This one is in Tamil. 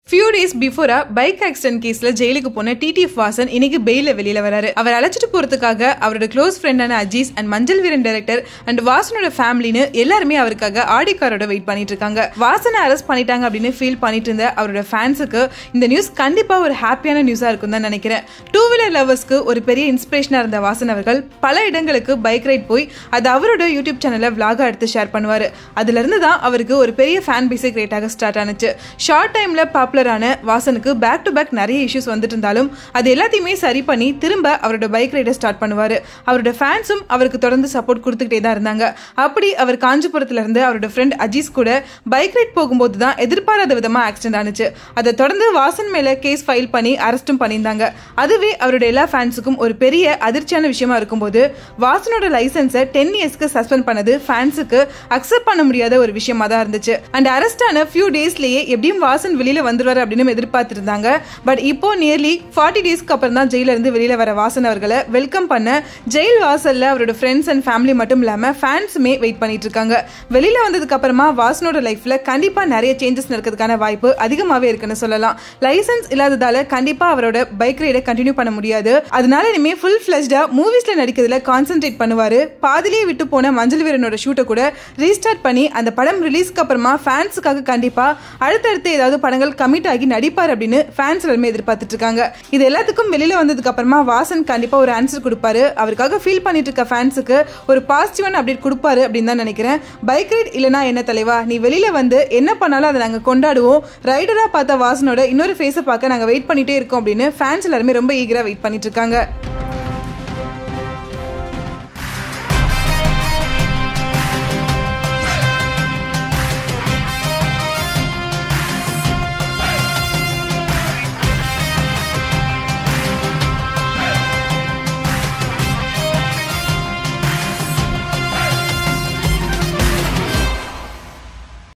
ஃபியூ டேஸ் பிஃபோரா பைக் ஆக்சிடென்ட் கேஸ்ல ஜெயிலுக்கு போன டிடிஎஃப் வாசன் இன்னைக்கு பெயில வெளியில வராரு அவர் அழைச்சிட்டு போறதுக்காக அவரோட க்ளோஸ் ஃப்ரெண்டான அஜீஸ் அண்ட் மஞ்சள் வீரன் டைரக்டர் அண்ட் வாசனோட ஃபேமிலின்னு எல்லாருமே அவருக்காக ஆடி காரோட வெயிட் பண்ணிட்டு இருக்காங்க வாசனை அரெஸ்ட் பண்ணிட்டாங்க அப்படின்னு ஃபீல் பண்ணிட்டு இருந்த அவரோட ஃபேன்ஸுக்கு இந்த நியூஸ் கண்டிப்பா ஒரு ஹாப்பியான நியூஸா இருக்கும் தான் நினைக்கிறேன் டூ வீலர் லவர்ஸ்க்கு ஒரு பெரிய இன்ஸ்பிரேஷனா இருந்த வாசன் அவர்கள் பல இடங்களுக்கு பைக் ரைட் போய் அது அவரோட யூடியூப் சேனல்ல விளாக எடுத்து ஷேர் பண்ணுவாரு அதுல இருந்து தான் அவருக்கு ஒரு பெரிய ஃபேன் பேஸே கிரியேட் ஆக ஸ்டார்ட் ஆனிச்சு ஷார்ட் டைம்ல பாப்புலரான வாசனுக்கு பேக் டு பேக் நிறைய இஷ்யூஸ் வந்துட்டு இருந்தாலும் அது எல்லாத்தையுமே சரி பண்ணி திரும்ப அவரோட பைக் ரைடை ஸ்டார்ட் பண்ணுவாரு அவரோட ஃபேன்ஸும் அவருக்கு தொடர்ந்து சப்போர்ட் கொடுத்துக்கிட்டே தான் இருந்தாங்க அப்படி அவர் காஞ்சிபுரத்துல இருந்து அவரோட ஃப்ரெண்ட் அஜீஸ் கூட பைக் ரைட் போகும்போது தான் எதிர்பாராத விதமா ஆக்சிடென்ட் ஆனிச்சு அதை தொடர்ந்து வாசன் மேல கேஸ் ஃபைல் பண்ணி அரெஸ்டும் பண்ணியிருந்தாங்க அதுவே அவரோட எல்லா ஃபேன்ஸுக்கும் ஒரு பெரிய அதிர்ச்சியான விஷயமா இருக்கும்போது வாசனோட லைசன்ஸை டென் இயர்ஸ்க்கு சஸ்பெண்ட் பண்ணது ஃபேன்ஸுக்கு அக்செப்ட் பண்ண முடியாத ஒரு விஷயமா தான் இருந்துச்சு அண்ட் அரெஸ்ட் ஆன ஃபியூ டேஸ்லயே எப்படியும் வாசன் வெளியில வந்துருவாரு அப்படின்னு எதிர்பார்த்திருந்தாங்க பட் இப்போ நியர்லி ஃபார்ட்டி டேஸ்க்கு அப்புறம் தான் ஜெயில இருந்து வெளியில வர வாசன் அவர்களை வெல்கம் பண்ண ஜெயில் வாசல்ல அவரோட ஃப்ரெண்ட்ஸ் அண்ட் ஃபேமிலி மட்டும் இல்லாம ஃபேன்ஸுமே வெயிட் பண்ணிட்டு இருக்காங்க வெளியில வந்ததுக்கு அப்புறமா வாசனோட லைஃப்ல கண்டிப்பா நிறைய சேஞ்சஸ் நடக்கிறதுக்கான வாய்ப்பு அதிகமாவே இருக்குன்னு சொல்லலாம் லைசன்ஸ் இல்லாததால கண்டிப்பா அவரோட பைக் ரைடை கண்டினியூ பண்ண முடியாது அதனால இனிமே ஃபுல் ஃபிளஷ்டா மூவிஸ்ல நடிக்கிறதுல கான்சென்ட்ரேட் பண்ணுவாரு பாதிலேயே விட்டு போன மஞ்சள் வீரனோட ஷூட்டை கூட ரீஸ்டார்ட் பண்ணி அந்த படம் ரிலீஸ்க்கு அப்புறமா ஃபேன்ஸுக்காக கண்டிப்பா அடுத்தடுத்து ஏதாவது படங்கள் கமிட் ஆகி நடிப்பார் அப்படின்னு ஃபேன்ஸ் எல்லாருமே எதிர்பார்த்துட்டு இருக்காங்க இது எல்லாத்துக்கும் வெளியில வந்ததுக்கு அப்புறமா வாசன் கண்டிப்பா ஒரு ஆன்சர் கொடுப்பாரு அவருக்காக ஃபீல் பண்ணிட்டு இருக்க ஃபேன்ஸுக்கு ஒரு பாசிட்டிவான அப்டேட் கொடுப்பாரு அப்படின்னு தான் நினைக்கிறேன் பைக் ரைட் இல்லனா என்ன தலைவா நீ வெளியில வந்து என்ன பண்ணாலும் அதை நாங்க கொண்டாடுவோம் ரைடரா பார்த்த வாசனோட இன்னொரு ஃபேஸை பார்க்க நாங்க வெயிட் பண்ணிட்டே இருக்கோம் அப்படின்னு ஃபேன்ஸ் எல்லாருமே ரொம்ப ஈகரா வெயிட் பண்ணிட்டு இருக்காங்க